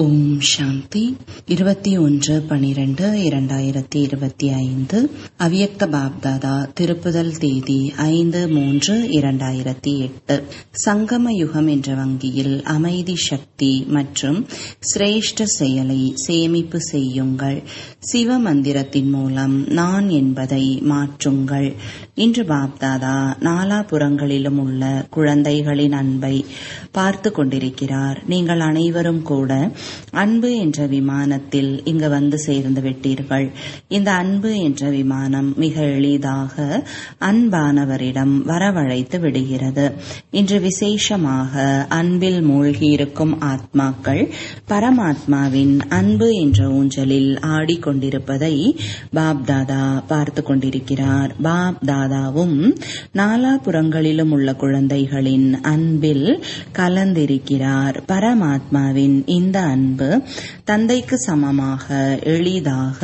ஓம் சாந்தி இருபத்தி ஒன்று பனிரெண்டு இரண்டாயிரத்தி இருபத்தி ஐந்து அவ்யக்த பாப்தாதா திருப்புதல் தேதி ஐந்து மூன்று இரண்டாயிரத்தி எட்டு சங்கம யுகம் என்ற வங்கியில் அமைதி சக்தி மற்றும் சிரேஷ்ட செயலை சேமிப்பு செய்யுங்கள் சிவ மந்திரத்தின் மூலம் நான் என்பதை மாற்றுங்கள் இன்று பாப்தாதா நாலாபுறங்களிலும் உள்ள குழந்தைகளின் அன்பை பார்த்து கொண்டிருக்கிறார் நீங்கள் அனைவரும் கூட அன்பு என்ற விமானத்தில் இங்கு வந்து சேர்ந்து விட்டீர்கள் இந்த அன்பு என்ற விமானம் மிக எளிதாக அன்பானவரிடம் வரவழைத்து விடுகிறது இன்று விசேஷமாக அன்பில் மூழ்கியிருக்கும் ஆத்மாக்கள் பரமாத்மாவின் அன்பு என்ற ஊஞ்சலில் ஆடிக்கொண்டிருப்பதை பாப்தாதா பார்த்து கொண்டிருக்கிறார் பாப் தாதாவும் நாலாபுறங்களிலும் உள்ள குழந்தைகளின் அன்பில் கலந்திருக்கிறார் பரமாத்மாவின் இந்த அன்பு தந்தைக்கு சமமாக எளிதாக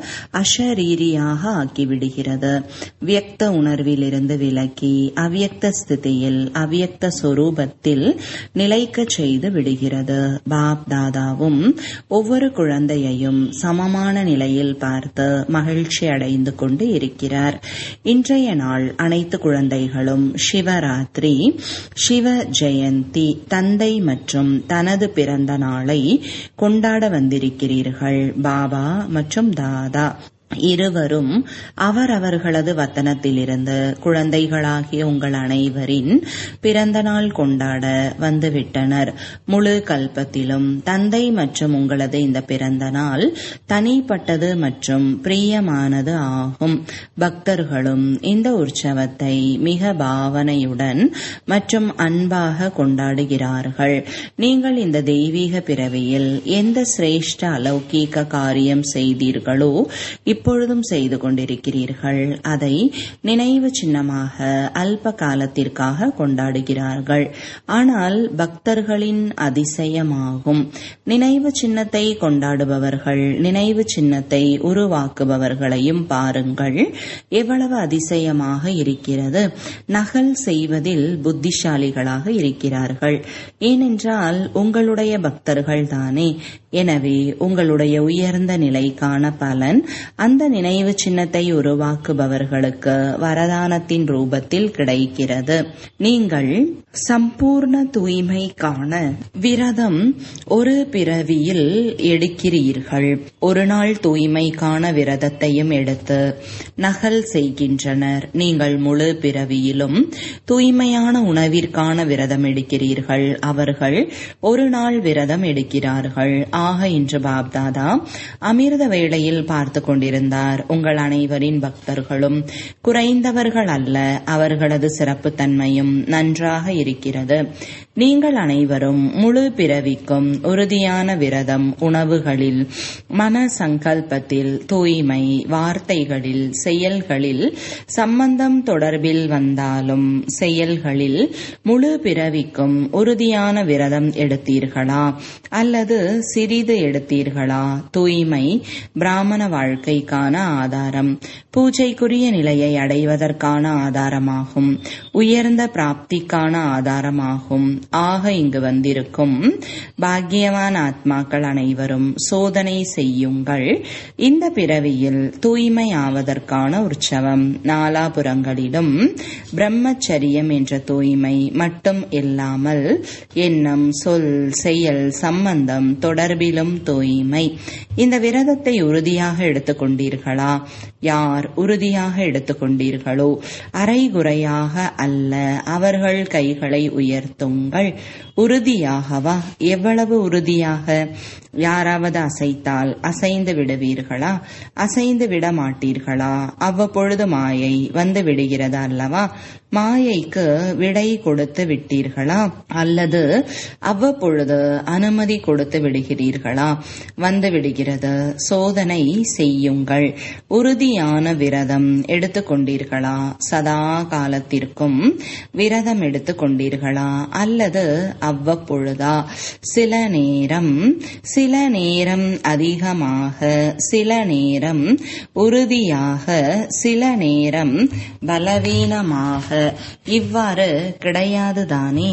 அஷரீரியாக ஆக்கிவிடுகிறது வியக்த உணர்விலிருந்து விலக்கி அவ்யக்த ஸ்திதியில் அவ்யக்த சொரூபத்தில் நிலைக்க செய்து விடுகிறது பாப் தாதாவும் ஒவ்வொரு குழந்தையையும் சமமான நிலையில் பார்த்து மகிழ்ச்சி அடைந்து கொண்டு இருக்கிறார் இன்றைய நாள் அனைத்து குழந்தைகளும் சிவராத்திரி சிவ ஜெயந்தி தந்தை மற்றும் தனது பிறந்த நாளை கொண்டாட வந்திருக்கிறீர்கள் பாபா மற்றும் தாதா இருவரும் அவரவர்களது வத்தனத்திலிருந்து குழந்தைகளாகிய உங்கள் அனைவரின் பிறந்த நாள் கொண்டாட வந்துவிட்டனர் முழு கல்பத்திலும் தந்தை மற்றும் உங்களது இந்த பிறந்த நாள் தனிப்பட்டது மற்றும் பிரியமானது ஆகும் பக்தர்களும் இந்த உற்சவத்தை மிக பாவனையுடன் மற்றும் அன்பாக கொண்டாடுகிறார்கள் நீங்கள் இந்த தெய்வீக பிறவியில் எந்த சிரேஷ்ட அலௌகீக காரியம் செய்தீர்களோ இப்பொழுதும் செய்து கொண்டிருக்கிறீர்கள் அதை நினைவு சின்னமாக அல்ப காலத்திற்காக கொண்டாடுகிறார்கள் ஆனால் பக்தர்களின் அதிசயமாகும் நினைவு சின்னத்தை கொண்டாடுபவர்கள் நினைவு சின்னத்தை உருவாக்குபவர்களையும் பாருங்கள் எவ்வளவு அதிசயமாக இருக்கிறது நகல் செய்வதில் புத்திசாலிகளாக இருக்கிறார்கள் ஏனென்றால் உங்களுடைய பக்தர்கள் தானே எனவே உங்களுடைய உயர்ந்த நிலைக்கான பலன் அந்த நினைவு சின்னத்தை உருவாக்குபவர்களுக்கு வரதானத்தின் ரூபத்தில் கிடைக்கிறது நீங்கள் சம்பூர்ண தூய்மைக்கான விரதம் ஒரு பிறவியில் எடுக்கிறீர்கள் ஒரு நாள் தூய்மைக்கான விரதத்தையும் எடுத்து நகல் செய்கின்றனர் நீங்கள் முழு பிறவியிலும் தூய்மையான உணவிற்கான விரதம் எடுக்கிறீர்கள் அவர்கள் ஒரு நாள் விரதம் எடுக்கிறார்கள் ஆக இன்று பாப்தாதா அமிர்த வேளையில் பார்த்து கொண்டிருந்தார் உங்கள் அனைவரின் பக்தர்களும் குறைந்தவர்கள் அல்ல அவர்களது சிறப்புத்தன்மையும் நன்றாக இருக்கிறது நீங்கள் அனைவரும் முழு பிறவிக்கும் உறுதியான விரதம் உணவுகளில் மன சங்கல்பத்தில் தூய்மை வார்த்தைகளில் செயல்களில் சம்பந்தம் தொடர்பில் வந்தாலும் செயல்களில் முழு பிறவிக்கும் உறுதியான விரதம் எடுத்தீர்களா அல்லது சிறிது எடுத்தீர்களா தூய்மை பிராமண வாழ்க்கைக்கான ஆதாரம் பூஜைக்குரிய நிலையை அடைவதற்கான ஆதாரமாகும் உயர்ந்த பிராப்திக்கான ஆதாரமாகும் ஆக இங்கு வந்திருக்கும் பாக்கியவான ஆத்மாக்கள் அனைவரும் சோதனை செய்யுங்கள் இந்த பிறவியில் தூய்மை ஆவதற்கான உற்சவம் நாலாபுறங்களிலும் பிரம்மச்சரியம் என்ற தூய்மை மட்டும் இல்லாமல் எண்ணம் சொல் செயல் சம்பந்தம் தொடர்பிலும் தூய்மை இந்த விரதத்தை உறுதியாக எடுத்துக்கொண்டீர்களா யார் உறுதியாக எடுத்துக்கொண்டீர்களோ அரைகுறையாக அல்ல அவர்கள் கைகளை உயர்த்துங்கள் உறுதியாகவா எவ்வளவு உறுதியாக யாராவது அசைத்தால் அசைந்து விடுவீர்களா அசைந்து விட மாட்டீர்களா அவ்வப்பொழுது மாயை வந்து விடுகிறது அல்லவா மாயைக்கு விடை கொடுத்து விட்டீர்களா அல்லது அவ்வப்பொழுது அனுமதி கொடுத்து விடுகிறீர்களா வந்து விடுகிறது சோதனை செய்யுங்கள் உறுதியான விரதம் எடுத்துக்கொண்டீர்களா சதா காலத்திற்கும் விரதம் எடுத்துக்கொண்டீர்களா அல்லது அவ்வப்பொழுதா சில நேரம் சில நேரம் அதிகமாக சில நேரம் உறுதியாக சில நேரம் பலவீனமாக இவ்வாறு கிடையாதுதானே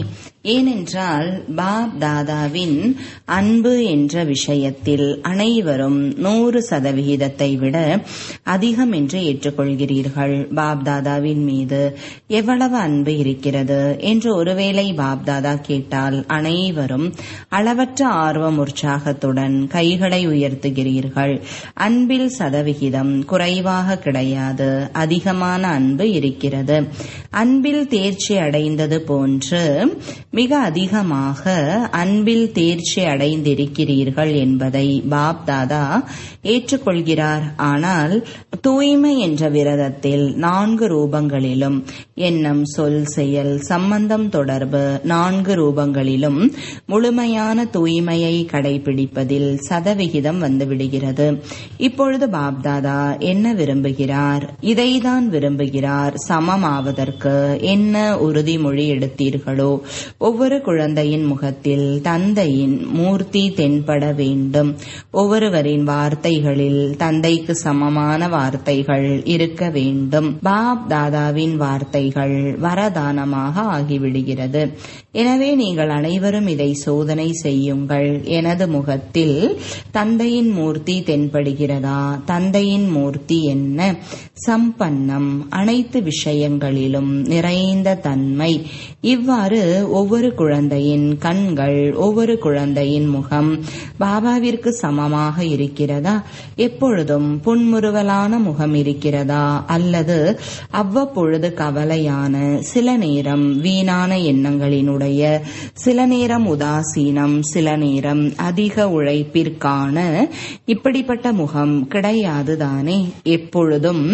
ஏனென்றால் பாப் தாதாவின் அன்பு என்ற விஷயத்தில் அனைவரும் நூறு சதவிகிதத்தை விட அதிகம் என்று ஏற்றுக்கொள்கிறீர்கள் பாப் தாதாவின் மீது எவ்வளவு அன்பு இருக்கிறது என்று ஒருவேளை பாப் தாதா கேட்டால் அனைவரும் அளவற்ற ஆர்வம் உற்சாகத்துடன் கைகளை உயர்த்துகிறீர்கள் அன்பில் சதவிகிதம் குறைவாக கிடையாது அதிகமான அன்பு இருக்கிறது அன்பில் தேர்ச்சி அடைந்தது போன்று மிக அதிகமாக அன்பில் தேர்ச்சி அடைந்திருக்கிறீர்கள் என்பதை பாப் தாதா ஏற்றுக்கொள்கிறார் ஆனால் தூய்மை என்ற விரதத்தில் நான்கு ரூபங்களிலும் எண்ணம் சொல் செயல் சம்பந்தம் தொடர்பு நான்கு ரூபங்களிலும் முழுமையான தூய்மையை கடைபிடிப்பதில் சதவிகிதம் வந்துவிடுகிறது இப்பொழுது பாப்தாதா என்ன விரும்புகிறார் இதைதான் விரும்புகிறார் சமமாவதற்கு என்ன உறுதிமொழி எடுத்தீர்களோ ஒவ்வொரு குழந்தையின் முகத்தில் தந்தையின் மூர்த்தி தென்பட வேண்டும் ஒவ்வொருவரின் வார்த்தைகளில் தந்தைக்கு சமமான வார்த்தைகள் இருக்க வேண்டும் பாப் தாதாவின் வார்த்தைகள் வரதானமாக ஆகிவிடுகிறது எனவே நீங்கள் அனைவரும் இதை சோதனை செய்யுங்கள் எனது முகத்தில் தந்தையின் மூர்த்தி தென்படுகிறதா தந்தையின் மூர்த்தி என்ன சம்பன்னம் அனைத்து விஷயங்களிலும் நிறைந்த தன்மை இவ்வாறு ஒவ்வொரு குழந்தையின் கண்கள் ஒவ்வொரு குழந்தையின் முகம் பாபாவிற்கு சமமாக இருக்கிறதா எப்பொழுதும் புன்முறுவலான முகம் இருக்கிறதா அல்லது அவ்வப்பொழுது கவலையான சில நேரம் வீணான எண்ணங்களினுடைய சில நேரம் உதாசீனம் சில நேரம் அதிக உழைப்பிற்கான இப்படிப்பட்ட முகம் கிடையாதுதானே எப்பொழுதும்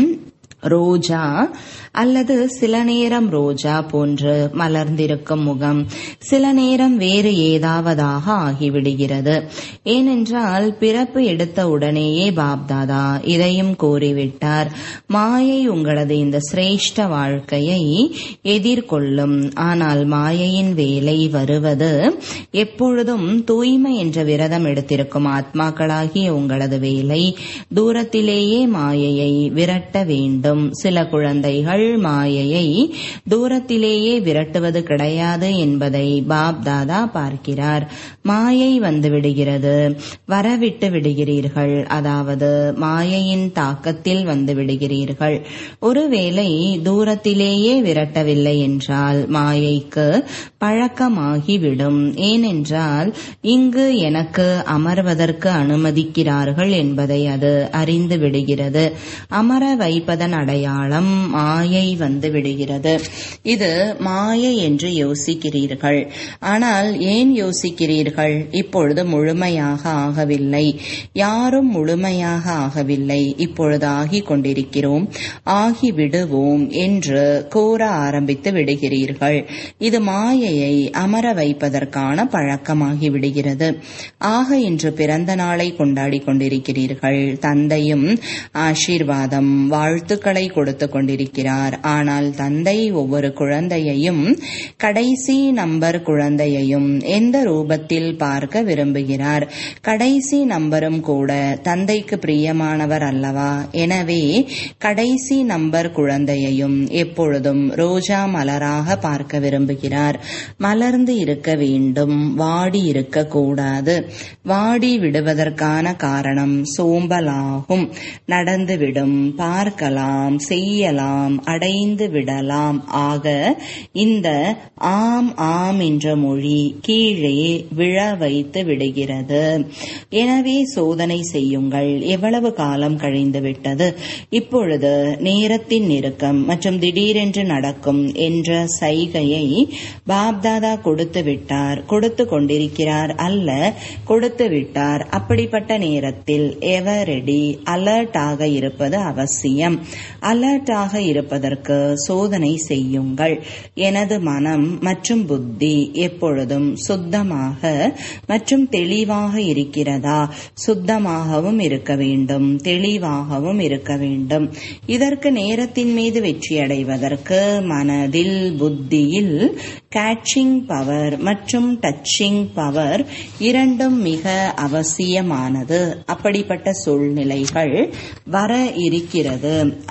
ரோஜா அல்லது சில நேரம் ரோஜா போன்று மலர்ந்திருக்கும் முகம் சில நேரம் வேறு ஏதாவதாக ஆகிவிடுகிறது ஏனென்றால் பிறப்பு எடுத்த உடனேயே பாப்தாதா இதையும் கூறிவிட்டார் மாயை உங்களது இந்த சிரேஷ்ட வாழ்க்கையை எதிர்கொள்ளும் ஆனால் மாயையின் வேலை வருவது எப்பொழுதும் தூய்மை என்ற விரதம் எடுத்திருக்கும் ஆத்மாக்களாகிய உங்களது வேலை தூரத்திலேயே மாயையை விரட்ட வேண்டும் சில குழந்தைகள் மாயையை தூரத்திலேயே விரட்டுவது கிடையாது என்பதை பாப் தாதா பார்க்கிறார் மாயை வந்து விடுகிறது வரவிட்டு விடுகிறீர்கள் அதாவது மாயையின் தாக்கத்தில் வந்து விடுகிறீர்கள் ஒருவேளை தூரத்திலேயே விரட்டவில்லை என்றால் மாயைக்கு பழக்கமாகிவிடும் ஏனென்றால் இங்கு எனக்கு அமர்வதற்கு அனுமதிக்கிறார்கள் என்பதை அது அறிந்து விடுகிறது அமர வைப்பதன் அடையாளம் மாயை வந்து விடுகிறது இது மாயை என்று யோசிக்கிறீர்கள் ஆனால் ஏன் யோசிக்கிறீர்கள் இப்பொழுது முழுமையாக ஆகவில்லை யாரும் முழுமையாக ஆகவில்லை இப்பொழுது ஆகிக் கொண்டிருக்கிறோம் ஆகிவிடுவோம் என்று கூற ஆரம்பித்து விடுகிறீர்கள் இது மாயையை அமர வைப்பதற்கான பழக்கமாகி விடுகிறது ஆக இன்று பிறந்த நாளை கொண்டாடி கொண்டிருக்கிறீர்கள் தந்தையும் ஆசீர்வாதம் வாழ்த்துக்களை கொடுத்து கொண்டிருக்கிறார் ஆனால் தந்தை ஒவ்வொரு குழந்தையையும் கடைசி நம்பர் குழந்தையையும் எந்த ரூபத்தில் பார்க்க விரும்புகிறார் கடைசி நம்பரும் கூட தந்தைக்கு பிரியமானவர் அல்லவா எனவே கடைசி நம்பர் குழந்தையையும் எப்பொழுதும் ரோஜா மலராக பார்க்க விரும்புகிறார் மலர்ந்து இருக்க வேண்டும் வாடி இருக்க கூடாது வாடி விடுவதற்கான காரணம் சோம்பலாகும் நடந்துவிடும் பார்க்கலாம் செய்யலாம் அடைந்து விடலாம் ஆக இந்த ஆம் ஆம் என்ற மொழி கீழே விழ வைத்து விடுகிறது எனவே சோதனை செய்யுங்கள் எவ்வளவு காலம் கழிந்து விட்டது இப்பொழுது நேரத்தின் நெருக்கம் மற்றும் திடீரென்று நடக்கும் என்ற சைகையை பாப்தாதா கொடுத்து விட்டார் கொடுத்து கொண்டிருக்கிறார் அல்ல கொடுத்து விட்டார் அப்படிப்பட்ட நேரத்தில் எவரெடி அலர்ட் ஆக இருப்பது அவசியம் அலர்ட் ஆக இருப்பதற்கு சோதனை செய்யுங்கள் எனது மனம் மற்றும் புத்தி எப்பொழுதும் சுத்தமாக மற்றும் தெளிவாக இருக்கிறதா சுத்தமாகவும் இருக்க வேண்டும் தெளிவாகவும் இருக்க வேண்டும் இதற்கு நேரத்தின் மீது வெற்றி அடைவதற்கு மனதில் புத்தியில் கேட்சிங் பவர் மற்றும் டச்சிங் பவர் இரண்டும் மிக அவசியமானது அப்படிப்பட்ட சூழ்நிலைகள் வர இருக்கிறது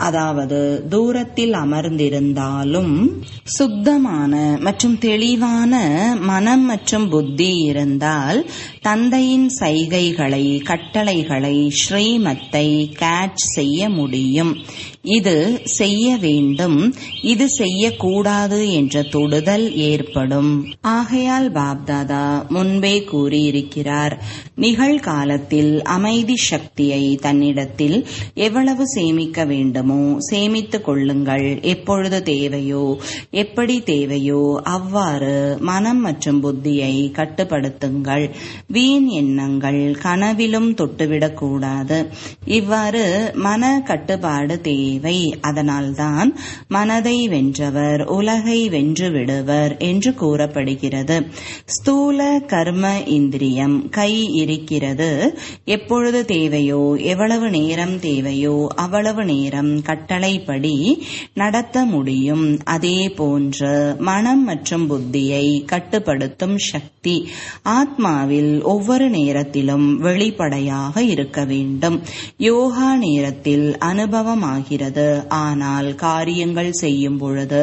அதாவது தூரத்தில் அமர்ந்திருந்தாலும் சுத்தமான மற்றும் தெளிவான மனம் மற்றும் புத்தி இருந்தால் தந்தையின் சைகைகளை கட்டளைகளை ஸ்ரீமத்தை கேட்ச் செய்ய முடியும் இது செய்ய வேண்டும் இது செய்யக்கூடாது என்ற தொடுதல் ஏற்படும் ஆகையால் பாப்தாதா முன்பே கூறியிருக்கிறார் நிகழ்காலத்தில் அமைதி சக்தியை தன்னிடத்தில் எவ்வளவு சேமிக்க வேண்டுமோ சேமித்துக் கொள்ளுங்கள் எப்பொழுது தேவையோ எப்படி தேவையோ அவ்வாறு மனம் மற்றும் புத்தியை கட்டுப்படுத்துங்கள் வீண் எண்ணங்கள் கனவிலும் தொட்டுவிடக்கூடாது இவ்வாறு மன கட்டுப்பாடு தேவை அதனால்தான் மனதை வென்றவர் உலகை வென்று விடுவர் என்று கூறப்படுகிறது ஸ்தூல கர்ம இந்திரியம் கை இருக்கிறது எப்பொழுது தேவையோ எவ்வளவு நேரம் தேவையோ அவ்வளவு நேரம் கட்டளைப்படி நடத்த முடியும் அதே போன்று மனம் மற்றும் புத்தியை கட்டுப்படுத்தும் சக்தி ஆத்மாவில் ஒவ்வொரு நேரத்திலும் வெளிப்படையாக இருக்க வேண்டும் யோகா நேரத்தில் அனுபவமாகிறது ஆனால் காரியங்கள் செய்யும் பொழுது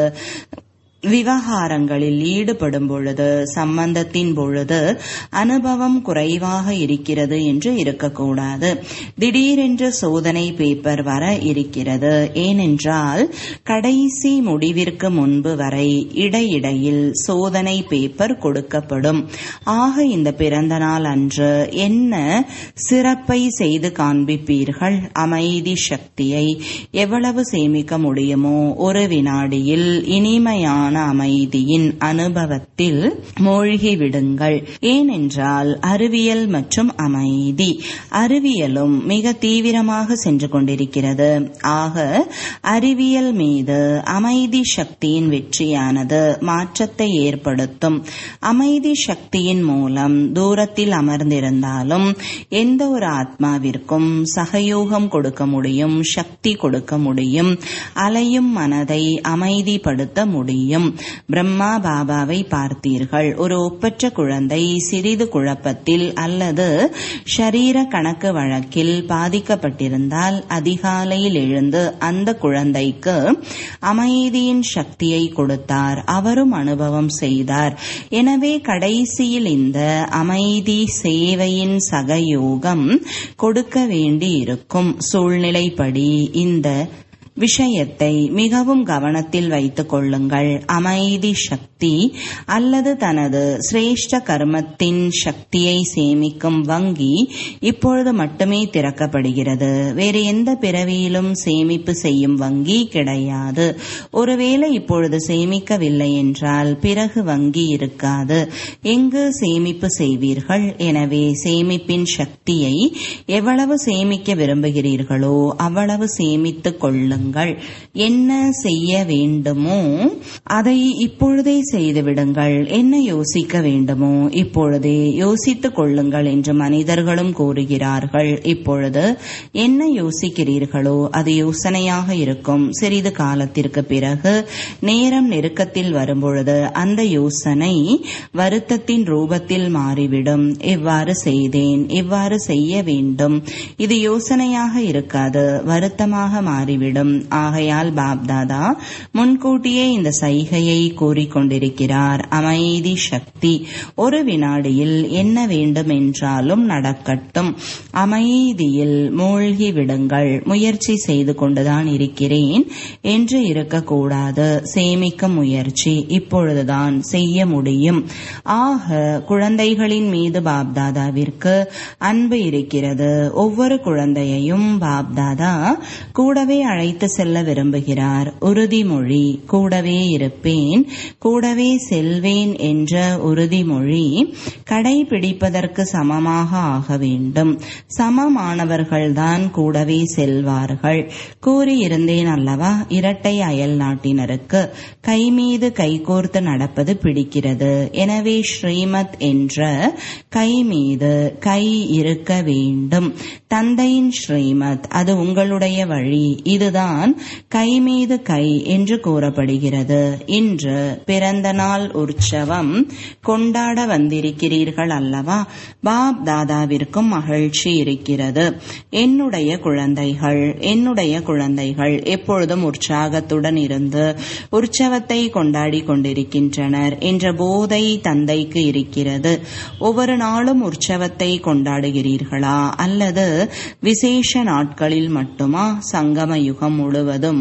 விவகாரங்களில் ஈடுபடும் பொழுது சம்பந்தத்தின் பொழுது அனுபவம் குறைவாக இருக்கிறது என்று இருக்கக்கூடாது திடீரென்று சோதனை பேப்பர் வர இருக்கிறது ஏனென்றால் கடைசி முடிவிற்கு முன்பு வரை இடையிடையில் சோதனை பேப்பர் கொடுக்கப்படும் ஆக இந்த பிறந்த நாள் அன்று என்ன சிறப்பை செய்து காண்பிப்பீர்கள் அமைதி சக்தியை எவ்வளவு சேமிக்க முடியுமோ ஒரு வினாடியில் இனிமையான அமைதியின் அனுபவத்தில் மூழ்கிவிடுங்கள் ஏனென்றால் அறிவியல் மற்றும் அமைதி அறிவியலும் மிக தீவிரமாக சென்று கொண்டிருக்கிறது ஆக அறிவியல் மீது அமைதி சக்தியின் வெற்றியானது மாற்றத்தை ஏற்படுத்தும் அமைதி சக்தியின் மூலம் தூரத்தில் அமர்ந்திருந்தாலும் எந்த ஒரு ஆத்மாவிற்கும் சகயோகம் கொடுக்க முடியும் சக்தி கொடுக்க முடியும் அலையும் மனதை அமைதிப்படுத்த முடியும் பிரம்மா பாபாவை பார்த்தீர்கள் ஒரு ஒப்பற்ற குழந்தை சிறிது குழப்பத்தில் அல்லது ஷரீர கணக்கு வழக்கில் பாதிக்கப்பட்டிருந்தால் அதிகாலையில் எழுந்து அந்த குழந்தைக்கு அமைதியின் சக்தியை கொடுத்தார் அவரும் அனுபவம் செய்தார் எனவே கடைசியில் இந்த அமைதி சேவையின் சகயோகம் கொடுக்க வேண்டி இருக்கும் சூழ்நிலைப்படி இந்த விஷயத்தை மிகவும் கவனத்தில் வைத்துக் கொள்ளுங்கள் அமைதி சக்தி அல்லது தனது சிரேஷ்ட கர்மத்தின் சக்தியை சேமிக்கும் வங்கி இப்பொழுது மட்டுமே திறக்கப்படுகிறது வேறு எந்த பிறவியிலும் சேமிப்பு செய்யும் வங்கி கிடையாது ஒருவேளை இப்பொழுது சேமிக்கவில்லை என்றால் பிறகு வங்கி இருக்காது எங்கு சேமிப்பு செய்வீர்கள் எனவே சேமிப்பின் சக்தியை எவ்வளவு சேமிக்க விரும்புகிறீர்களோ அவ்வளவு சேமித்துக் கொள்ளுங்கள் கொள்ளுங்கள் என்ன செய்ய வேண்டுமோ அதை இப்பொழுதே செய்துவிடுங்கள் என்ன யோசிக்க வேண்டுமோ இப்பொழுதே யோசித்துக் கொள்ளுங்கள் என்று மனிதர்களும் கூறுகிறார்கள் இப்பொழுது என்ன யோசிக்கிறீர்களோ அது யோசனையாக இருக்கும் சிறிது காலத்திற்கு பிறகு நேரம் நெருக்கத்தில் வரும்பொழுது அந்த யோசனை வருத்தத்தின் ரூபத்தில் மாறிவிடும் எவ்வாறு செய்தேன் எவ்வாறு செய்ய வேண்டும் இது யோசனையாக இருக்காது வருத்தமாக மாறிவிடும் ஆகையால் பாப்தாதா முன்கூட்டியே இந்த சைகையை கூறிக்கொண்டிருக்கிறார் அமைதி சக்தி ஒரு வினாடியில் என்ன வேண்டும் என்றாலும் நடக்கட்டும் அமைதியில் மூழ்கி விடுங்கள் முயற்சி செய்து கொண்டுதான் இருக்கிறேன் என்று இருக்கக்கூடாது சேமிக்க முயற்சி இப்பொழுதுதான் செய்ய முடியும் ஆக குழந்தைகளின் மீது பாப்தாதாவிற்கு அன்பு இருக்கிறது ஒவ்வொரு குழந்தையையும் பாப்தாதா கூடவே அழைத்து செல்ல விரும்புகிறார் உறுதிமொழி கூடவே இருப்பேன் கூடவே செல்வேன் என்ற உறுதிமொழி கடைபிடிப்பதற்கு சமமாக ஆக வேண்டும் சமமானவர்கள்தான் கூடவே செல்வார்கள் கூறியிருந்தேன் அல்லவா இரட்டை அயல் நாட்டினருக்கு கை மீது கைகோர்த்து நடப்பது பிடிக்கிறது எனவே ஸ்ரீமத் என்ற கை மீது கை இருக்க வேண்டும் தந்தையின் ஸ்ரீமத் அது உங்களுடைய வழி இதுதான் தான் கை மீது கை என்று கூறப்படுகிறது இன்று பிறந்த நாள் உற்சவம் கொண்டாட வந்திருக்கிறீர்கள் அல்லவா பாப் தாதாவிற்கும் மகிழ்ச்சி இருக்கிறது என்னுடைய குழந்தைகள் என்னுடைய குழந்தைகள் எப்பொழுதும் உற்சாகத்துடன் இருந்து உற்சவத்தை கொண்டாடி கொண்டிருக்கின்றனர் என்ற போதை தந்தைக்கு இருக்கிறது ஒவ்வொரு நாளும் உற்சவத்தை கொண்டாடுகிறீர்களா அல்லது விசேஷ நாட்களில் மட்டுமா சங்கம யுகம் முழுவதும்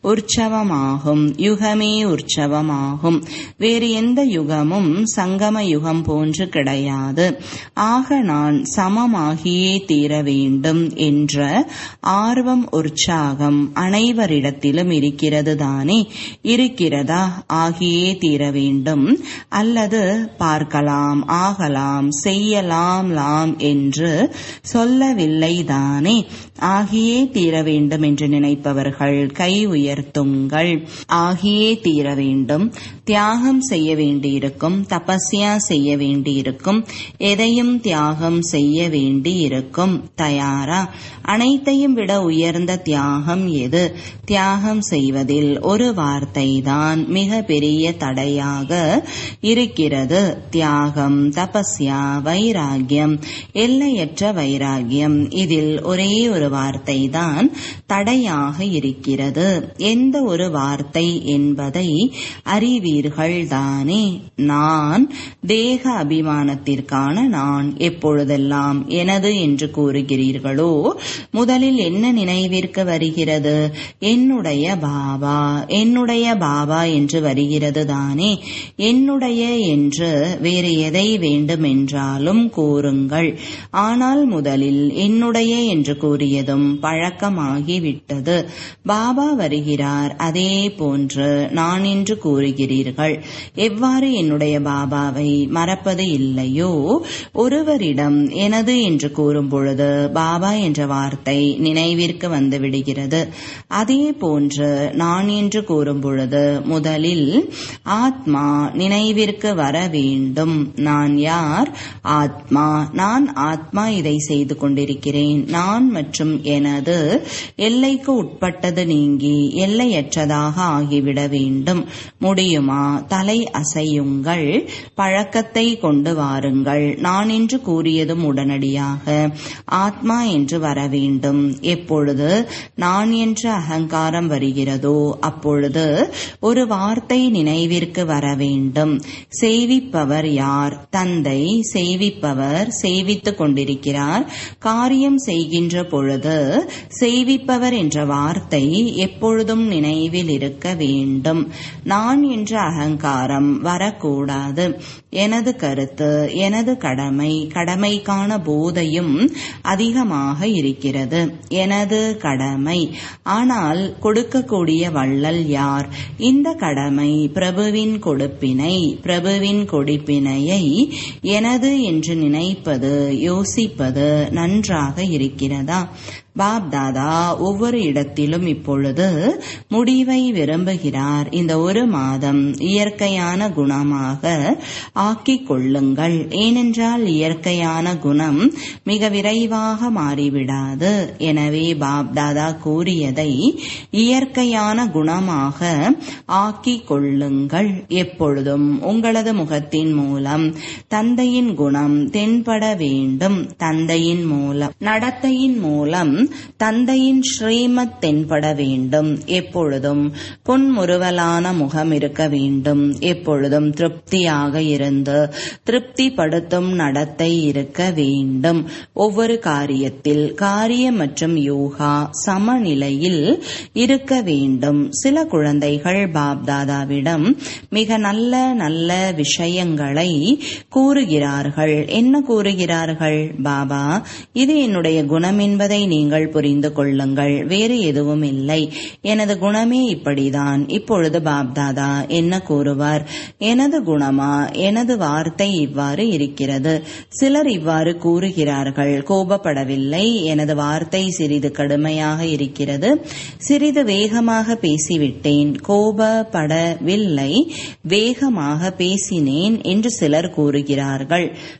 உற்சவமாகும் யுகமே உற்சவமாகும் வேறு எந்த யுகமும் சங்கம யுகம் போன்று கிடையாது ஆக நான் சமமாகியே தீர வேண்டும் என்ற ஆர்வம் உற்சாகம் அனைவரிடத்திலும் இருக்கிறது தானே இருக்கிறதா ஆகியே தீர வேண்டும் அல்லது பார்க்கலாம் ஆகலாம் செய்யலாம் லாம் என்று சொல்லவில்லை தானே ஆகியே தீர வேண்டும் என்று நினைப்பவர்கள் கை உயர்த்துங்கள் ஆகியே தீர வேண்டும் தியாகம் செய்ய வேண்டியிருக்கும் தபஸ்யா செய்ய வேண்டியிருக்கும் எதையும் தியாகம் செய்ய வேண்டியிருக்கும் தயாரா அனைத்தையும் விட உயர்ந்த தியாகம் எது தியாகம் செய்வதில் ஒரு வார்த்தை தான் மிக பெரிய தடையாக இருக்கிறது தியாகம் தபஸ்யா வைராகியம் எல்லையற்ற வைராகியம் இதில் ஒரே ஒரு வார்த்தை தான் தடையாக இருக்கிறது எந்த ஒரு வார்த்தை என்பதை அறிவீர்கள் தானே நான் தேக அபிமானத்திற்கான நான் எப்பொழுதெல்லாம் எனது என்று கூறுகிறீர்களோ முதலில் என்ன நினைவிற்கு வருகிறது என்னுடைய பாபா என்னுடைய பாபா என்று வருகிறது தானே என்னுடைய என்று வேறு எதை வேண்டுமென்றாலும் கூறுங்கள் ஆனால் முதலில் என்னுடைய என்று கூறியதும் பழக்கமாகிவிட்டது பாபா வருகிறார் அதே போன்று நான் என்று கூறுகிறீர்கள் எவ்வாறு என்னுடைய பாபாவை மறப்பது இல்லையோ ஒருவரிடம் எனது என்று கூறும் பொழுது பாபா என்ற வார்த்தை நினைவிற்கு வந்து விடுகிறது அதே போன்று நான் என்று கூறும் பொழுது முதலில் ஆத்மா நினைவிற்கு வர வேண்டும் நான் யார் ஆத்மா நான் ஆத்மா இதை செய்து கொண்டிருக்கிறேன் நான் மற்றும் எனது எல்லைக்கு உட்பட்டது நீங்கி எல்லையற்றதாக ஆகிவிட வேண்டும் முடியுமா தலை அசையுங்கள் பழக்கத்தை கொண்டு வாருங்கள் நான் என்று கூறியதும் உடனடியாக ஆத்மா என்று வர வேண்டும் எப்பொழுது நான் என்ற அகங்காரம் வருகிறதோ அப்பொழுது ஒரு வார்த்தை நினைவிற்கு வர வேண்டும் செய்விப்பவர் யார் தந்தை செய்விப்பவர் செய்வித்துக் கொண்டிருக்கிறார் காரியம் செய்கின்ற பொழுது செய்விப்பவர் என்ற வார்த்தை எப்பொழுதும் நினைவில் இருக்க வேண்டும் நான் என்ற அகங்காரம் வரக்கூடாது எனது கருத்து எனது கடமை கடமைக்கான போதையும் அதிகமாக இருக்கிறது எனது கடமை ஆனால் கொடுக்கக்கூடிய வள்ளல் யார் இந்த கடமை பிரபுவின் கொடுப்பினை பிரபுவின் கொடிப்பினையை எனது என்று நினைப்பது யோசிப்பது நன்றாக இருக்கிறதா பாப் தாதா ஒவ்வொரு இடத்திலும் இப்பொழுது முடிவை விரும்புகிறார் இந்த ஒரு மாதம் இயற்கையான குணமாக ஆக்கிக் கொள்ளுங்கள் ஏனென்றால் இயற்கையான குணம் மிக விரைவாக மாறிவிடாது எனவே பாப் தாதா கூறியதை இயற்கையான குணமாக ஆக்கிக் கொள்ளுங்கள் எப்பொழுதும் உங்களது முகத்தின் மூலம் தந்தையின் குணம் தென்பட வேண்டும் தந்தையின் மூலம் நடத்தையின் மூலம் தந்தையின் ஸ்ரீமத் தென்பட வேண்டும் எப்பொழுதும் புன்முறுவலான முகம் இருக்க வேண்டும் எப்பொழுதும் திருப்தியாக இருந்து திருப்திப்படுத்தும் நடத்தை இருக்க வேண்டும் ஒவ்வொரு காரியத்தில் காரியம் மற்றும் யோகா சமநிலையில் இருக்க வேண்டும் சில குழந்தைகள் பாப்தாதாவிடம் மிக நல்ல நல்ல விஷயங்களை கூறுகிறார்கள் என்ன கூறுகிறார்கள் பாபா இது என்னுடைய குணம் என்பதை நீங்கள் புரிந்து கொள்ளுங்கள் வேறு எதுவும் இல்லை எனது குணமே இப்படிதான் இப்பொழுது பாப்தாதா என்ன கூறுவார் எனது குணமா எனது வார்த்தை இவ்வாறு இருக்கிறது சிலர் இவ்வாறு கூறுகிறார்கள் கோபப்படவில்லை எனது வார்த்தை சிறிது கடுமையாக இருக்கிறது சிறிது வேகமாக பேசிவிட்டேன் கோபப்படவில்லை வேகமாக பேசினேன் என்று சிலர் கூறுகிறார்கள்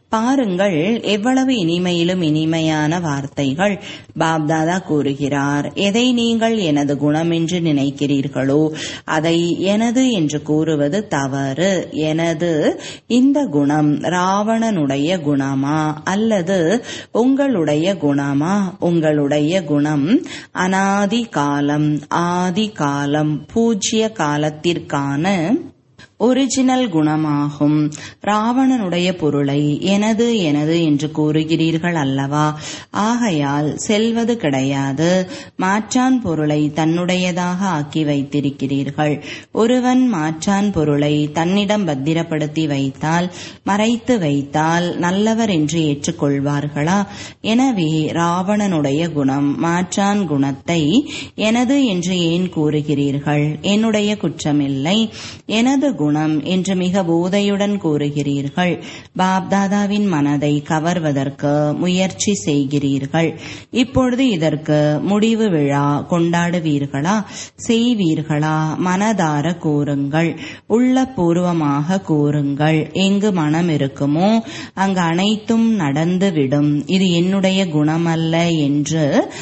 பாருங்கள் எவ்வளவு இனிமையிலும் இனிமையான வார்த்தைகள் பாப்தாதா கூறுகிறார் எதை நீங்கள் எனது குணம் என்று நினைக்கிறீர்களோ அதை எனது என்று கூறுவது தவறு எனது இந்த குணம் ராவணனுடைய குணமா அல்லது உங்களுடைய குணமா உங்களுடைய குணம் அனாதி காலம் ஆதி காலம் பூஜ்ய காலத்திற்கான ஒரிஜினல் குணமாகும் ராவணனுடைய பொருளை எனது எனது என்று கூறுகிறீர்கள் அல்லவா ஆகையால் செல்வது கிடையாது மாற்றான் பொருளை தன்னுடையதாக ஆக்கி வைத்திருக்கிறீர்கள் ஒருவன் மாற்றான் பொருளை தன்னிடம் பத்திரப்படுத்தி வைத்தால் மறைத்து வைத்தால் நல்லவர் என்று ஏற்றுக்கொள்வார்களா எனவே ராவணனுடைய குணம் மாற்றான் குணத்தை எனது என்று ஏன் கூறுகிறீர்கள் என்னுடைய குற்றமில்லை எனது குணம் என்று மிக போதையுடன் கூறுகிறீர்கள் பாப்தாதாவின் மனதை கவர்வதற்கு முயற்சி செய்கிறீர்கள் இப்பொழுது இதற்கு முடிவு விழா கொண்டாடுவீர்களா செய்வீர்களா மனதார கூறுங்கள் உள்ளபூர்வமாக கூறுங்கள் எங்கு மனம் இருக்குமோ அங்கு அனைத்தும் நடந்துவிடும் இது என்னுடைய குணமல்ல என்று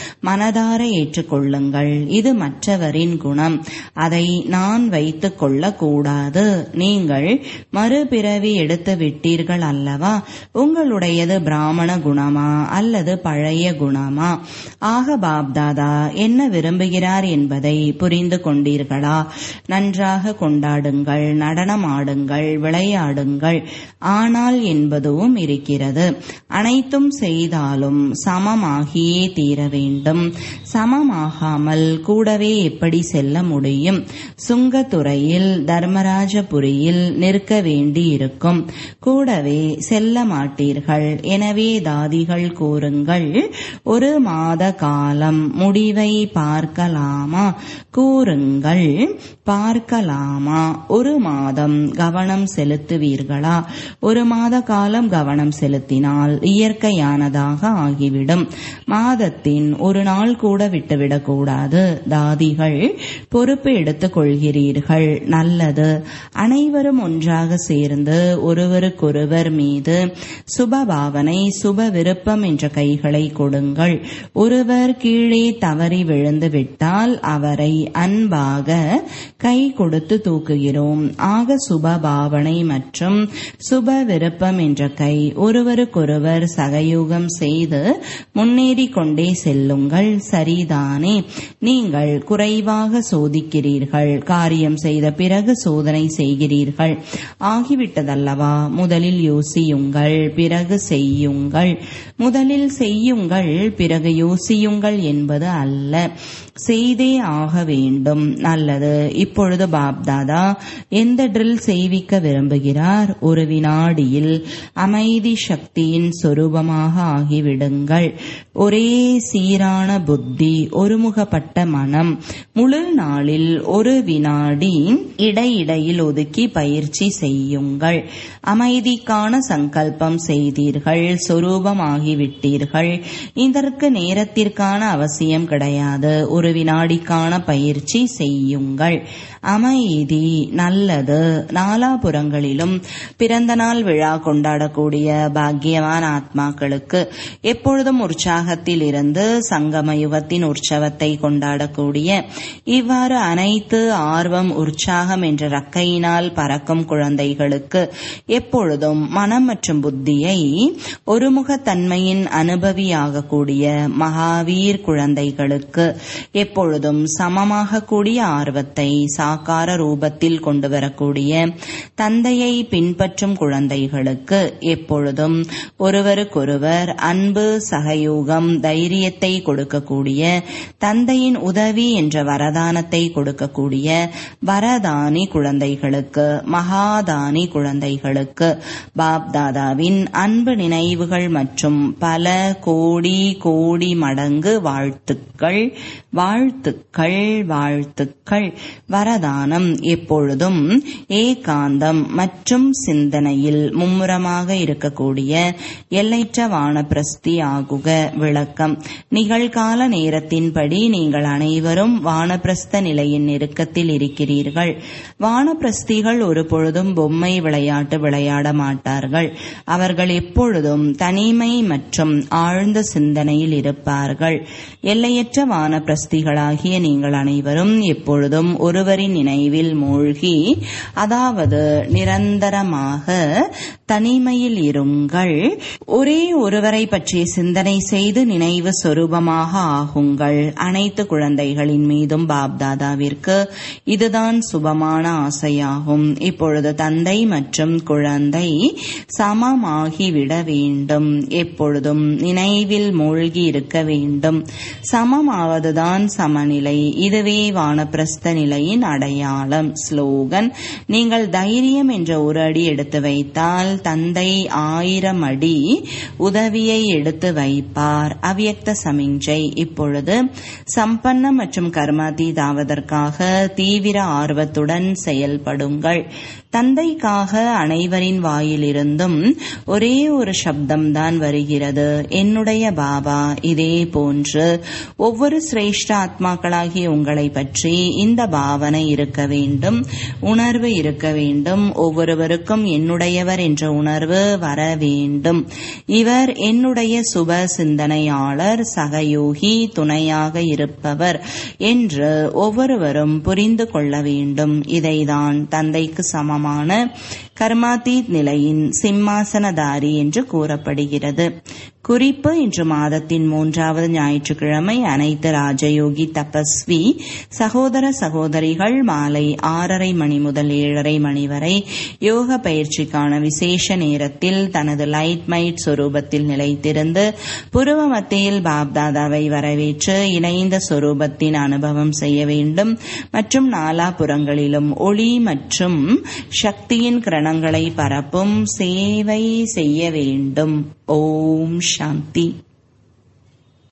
மனதார ஏற்றுக்கொள்ளுங்கள் இது மற்றவரின் குணம் அதை நான் வைத்துக் கொள்ளக்கூடாது நீங்கள் மறுபிறவி எடுத்து விட்டீர்கள் அல்லவா உங்களுடையது பிராமண குணமா அல்லது பழைய குணமா ஆக பாப்தாதா என்ன விரும்புகிறார் என்பதை புரிந்து கொண்டீர்களா நன்றாக கொண்டாடுங்கள் நடனமாடுங்கள் விளையாடுங்கள் ஆனால் என்பதும் இருக்கிறது அனைத்தும் செய்தாலும் சமமாகியே தீர வேண்டும் சமமாகாமல் கூடவே எப்படி செல்ல முடியும் சுங்கத்துறையில் தர்மராஜபுரியில் நிற்க வேண்டியிருக்கும் கூடவே செல்ல மாட்டீர்கள் எனவே தாதிகள் கூறுங்கள் ஒரு மாத காலம் முடிவை பார்க்கலாமா கூறுங்கள் பார்க்கலாமா ஒரு மாதம் கவனம் செலுத்துவீர்களா ஒரு மாத காலம் கவனம் செலுத்தினால் இயற்கையானதாக ஆகிவிடும் மாதத்தின் ஒரு நாள் கூட விட்டுவிடக்கூடாது தாதிகள் பொறுப்பு எடுத்துக் கொள்கிறீர்கள் நல்லது அனைவரும் ஒன்றாக சேர்ந்து ஒருவருக்கொருவர் மீது சுபபாவனை சுப விருப்பம் என்ற கைகளை கொடுங்கள் ஒருவர் கீழே தவறி விழுந்து விட்டால் அவரை அன்பாக கை கொடுத்து தூக்குகிறோம் ஆக சுப பாவனை மற்றும் சுப விருப்பம் என்ற கை ஒருவருக்கொருவர் சகயோகம் செய்து முன்னேறி கொண்டே செல்லுங்கள் சரிதானே நீங்கள் குறைவாக சோதிக்கிறீர்கள் காரியம் செய்த பிறகு சோதனை செய்கிறீர்கள் ஆகிவிட்டதல்லவா முதலில் யோசியுங்கள் பிறகு செய்யுங்கள் முதலில் செய்யுங்கள் பிறகு யோசியுங்கள் என்பது அல்ல செய்தே ஆக வேண்டும் நல்லது இப்பொழுது பாப்தாதா எந்த ட்ரில் செய்விக்க விரும்புகிறார் ஒரு வினாடியில் அமைதி சக்தியின் சொரூபமாக ஆகிவிடுங்கள் ஒரே சீரான புத்தி ஒருமுகப்பட்ட மனம் முழு நாளில் ஒரு வினாடி இடையிடையில் ஒதுக்கி பயிற்சி செய்யுங்கள் அமைதிக்கான சங்கல்பம் செய்தீர்கள் சொரூபமாகிவிட்டீர்கள் இதற்கு நேரத்திற்கான அவசியம் கிடையாது ஒரு வினாடிக்கான பயிற்சி செய்யுங்கள் அமைதி நல்லது நாலாபுறங்களிலும் பிறந்த நாள் விழா கொண்டாடக்கூடிய பாக்கியவான ஆத்மாக்களுக்கு எப்பொழுதும் உற்சாகத்தில் இருந்து சங்கம யுகத்தின் உற்சவத்தை கொண்டாடக்கூடிய இவ்வாறு அனைத்து ஆர்வம் உற்சாகம் என்ற ரக்கையினால் பறக்கும் குழந்தைகளுக்கு எப்பொழுதும் மனம் மற்றும் புத்தியை ஒருமுகத்தன்மையின் அனுபவியாகக்கூடிய மகாவீர் குழந்தைகளுக்கு எப்பொழுதும் சமமாக கூடிய ஆர்வத்தை சாக்கார ரூபத்தில் கொண்டு வரக்கூடிய தந்தையை பின்பற்றும் குழந்தைகளுக்கு எப்பொழுதும் ஒருவருக்கொருவர் அன்பு சகயோகம் தைரியத்தை கொடுக்கக்கூடிய தந்தையின் உதவி என்ற வரதானத்தை கொடுக்கக்கூடிய வரதானி குழந்தைகளுக்கு மகாதானி குழந்தைகளுக்கு பாப்தாதாவின் அன்பு நினைவுகள் மற்றும் பல கோடி கோடி மடங்கு வாழ்த்துக்கள் வாழ்த்துக்கள் வாழ்த்துக்கள் வரதானம் எப்பொழுதும் ஏகாந்தம் மற்றும் சிந்தனையில் மும்முரமாக இருக்கக்கூடிய எல்லைற்ற வானப்பிரஸ்தி ஆகுக விளக்கம் நிகழ்கால நேரத்தின்படி நீங்கள் அனைவரும் வானப்பிரஸ்த நிலையின் நெருக்கத்தில் இருக்கிறீர்கள் வானப்பிரஸ்த வானப்பிரஸ்திகள் ஒரு பொழுதும் பொம்மை விளையாட்டு விளையாட மாட்டார்கள் அவர்கள் எப்பொழுதும் தனிமை மற்றும் ஆழ்ந்த சிந்தனையில் இருப்பார்கள் எல்லையற்ற வானப்பிரஸ்திகளாகிய நீங்கள் அனைவரும் எப்பொழுதும் ஒருவரின் நினைவில் மூழ்கி அதாவது நிரந்தரமாக தனிமையில் இருங்கள் ஒரே ஒருவரை பற்றிய சிந்தனை செய்து நினைவு சொரூபமாக ஆகுங்கள் அனைத்து குழந்தைகளின் மீதும் பாப்தாதாவிற்கு இதுதான் சுபமான ஆசையாகும் இப்பொழுது தந்தை மற்றும் குழந்தை சமமாகிவிட வேண்டும் எப்பொழுதும் நினைவில் மூழ்கி இருக்க வேண்டும் சமமாவதுதான் சமநிலை இதுவே வானப்பிரஸ்த நிலையின் அடையாளம் ஸ்லோகன் நீங்கள் தைரியம் என்ற ஒரு அடி எடுத்து வைத்தால் தந்தை ஆயிரம் அடி உதவியை எடுத்து வைப்பார் அவ்யக்த சமிஞ்சை இப்பொழுது சம்பன்ன மற்றும் கர்மாதீதாவதற்காக தீவிர ஆர்வத்துடன் செயல்படுங்கள் தந்தைக்காக அனைவரின் வாயிலிருந்தும் ஒரே ஒரு சப்தம்தான் வருகிறது என்னுடைய பாபா இதே போன்று ஒவ்வொரு சிரேஷ்ட ஆத்மாக்களாகிய உங்களை பற்றி இந்த பாவனை இருக்க வேண்டும் உணர்வு இருக்க வேண்டும் ஒவ்வொருவருக்கும் என்னுடையவர் என்ற உணர்வு வர வேண்டும் இவர் என்னுடைய சுப சிந்தனையாளர் சகயோகி துணையாக இருப்பவர் என்று ஒவ்வொருவரும் புரிந்து கொள்ள வேண்டும் இதைதான் தந்தைக்கு சமமான கர்மாதீத் நிலையின் சிம்மாசனதாரி என்று கூறப்படுகிறது குறிப்பு இன்று மாதத்தின் மூன்றாவது ஞாயிற்றுக்கிழமை அனைத்து ராஜயோகி தபஸ்வி சகோதர சகோதரிகள் மாலை ஆறரை மணி முதல் ஏழரை மணி வரை யோக பயிற்சிக்கான விசேஷ நேரத்தில் தனது லைட் மைட் சொரூபத்தில் நிலைத்திருந்து புருவ மத்தியில் பாப்தாதாவை வரவேற்று இணைந்த சொரூபத்தின் அனுபவம் செய்ய வேண்டும் மற்றும் நாலாபுறங்களிலும் ஒளி மற்றும் சக்தியின் கிரணங்களை பரப்பும் சேவை செய்ய வேண்டும் ஓம் சாந்தி